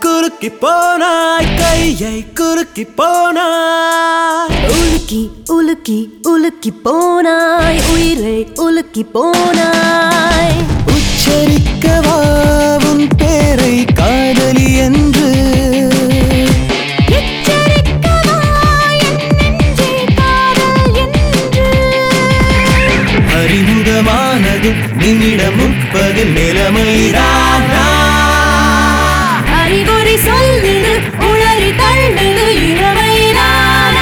குறுக்கி போனாய் கையை குறுக்கி போனாய் உலுக்கி உலுக்கி உலுக்கி போனாய் உயிரை உலுக்கி போனாய் உச்சரிக்கவா உன் பேரை காதலி என்று எச்சரிக்கவா என் நெஞ்சே காதல் என்று அறிமுகமானது நிமிடம் முப்பது நிலைமைதானா அறிகுறி சொல்லுது உளறி தள்ளுது இளமைதானா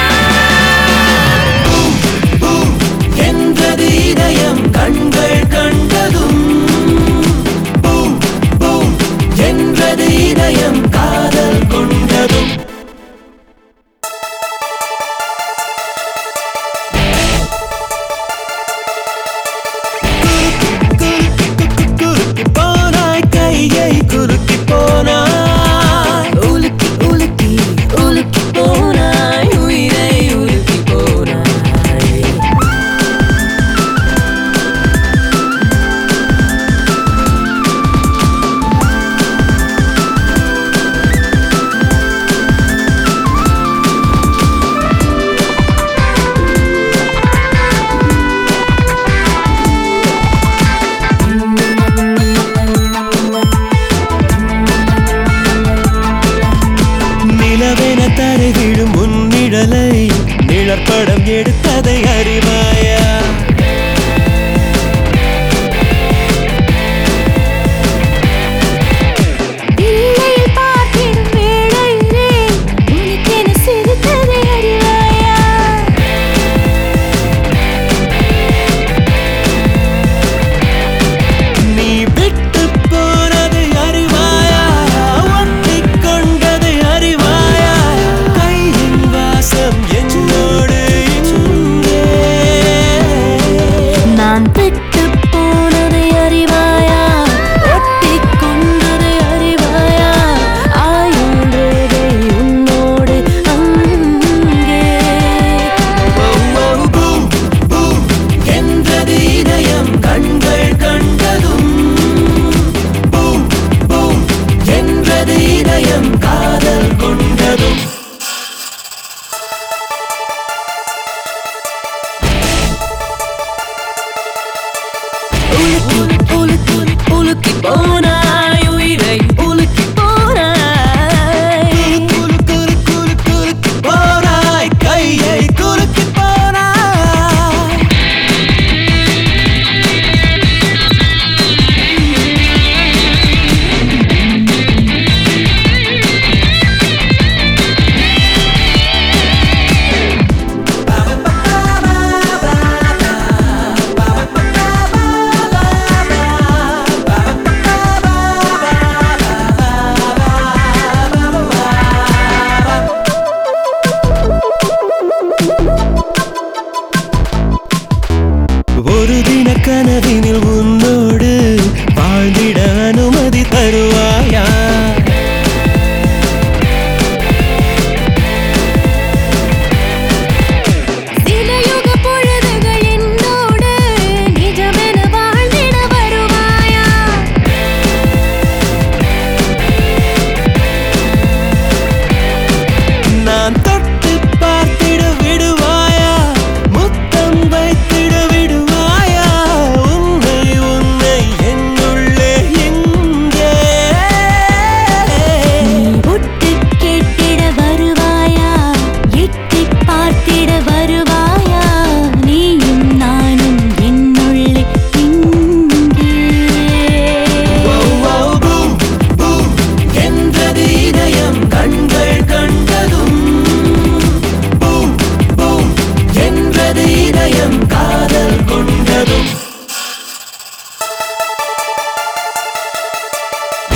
என்றது இதயம் கண்கள் கண்டதும் பூம் பூம் என்றது இதயம் காதல் கொண்டதும் குறுக்கி போனாய் கையை குறுக்கி போனாய் உலுக்கி உலுக்கி உலுக்கி போனாய் உயிரை உலுக்கி போனாய் நிலவென தரை விழும் முன்னிழலை நிழற்படம் எடுத்ததை அறிவாயா இல்லையில் பார்த்திடும் வேளையிலே உனக்கென சிரித்ததை அறிவாயா நீ விட்டு போனதை அறிவாயா ஒட்டிக் கொண்டதை அறிவாயா கையின் வாசம் என்னோடு இங்கே நான் விட்டு போனதை அறிவாயா ஒட்டிக் கொண்டதை அறிவாயா ஆயுள் ரேகை உன்னோடு அங்கே பூம் பூம் என்றது இதயம் கண்கள் கண்டதும் பூம் பூம் என்றது இதயம் காதல் கொண்டதும் உலுக்கி உலுக்கி உலுக்கி போனாய் உயிரை உலுக்கி போனாய் குறு குறு குறு குறுக்கி போனாய் கையை குறுக்கி போனாய் ஒரு தின கனவினில் உன்னோடு வாழ்ந்திட அனுமதி தருவாயா சில யுக பொழுதுகள் என்னோடு நிஜமென வாழ்ந்திட வருவாயா நான் தொட்டு பார்த்திட விடுவாயா முத்தம் வைத்திட விடுவாயா உன்னை உன்னை என்னுள்ளே எங்கே ஒட்டு கேட்டிட வருவாயா எட்டி பார்த்திட வருவாயா நீயும் நானும் என்னுள்ளே இங்கே Wow, wow, boom, boom என்றது இதயம் கண்கள் கண்டதும் பூம் பூம் என்றது இதயம் காதல் கொண்டதும்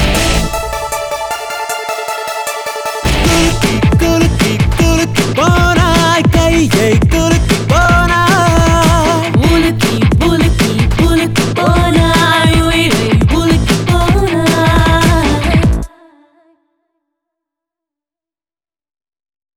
குலுக்கி குலுக்கி குலுக்கி போ